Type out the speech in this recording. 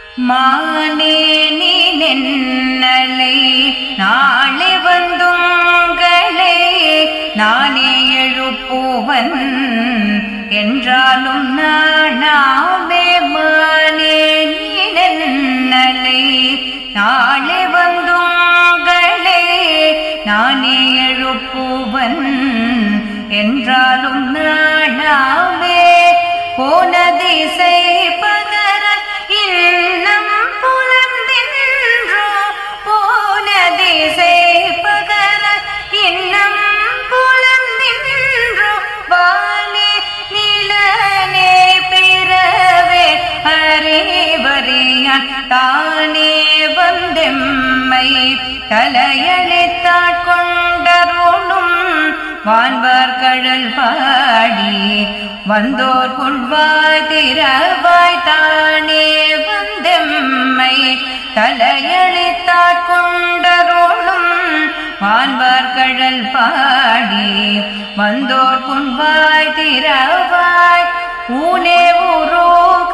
மானே நீ நென்னலை நாளை வந்துங்களே நானே எழுப்புவன் என்றாலும் நானாமே மானே நீ நென்னலை நாளை வந்துங்களே நானே எழுப்புவன் என்றாலும் நானாமே போன திசை பகர இன்னம் புலர்ந்தின்றோ போன திசை பகர இன்னம் புலர்ந்தின்றோ வானே நிலனே பிறவே அறிவறியான் தானே வந்தெம்மை தலையளித்தாட் கொண்டருளும் வான்வார் கழல் பாடி வந்தோர் கொள்வாய் திரவாய் தானே வந்தெம்மை தலையளித்தாட் கொண்டருளும் வான்வார் கழல் பாடி வந்தோர் கொள்வாய் திரவாய் ஊனே உரோ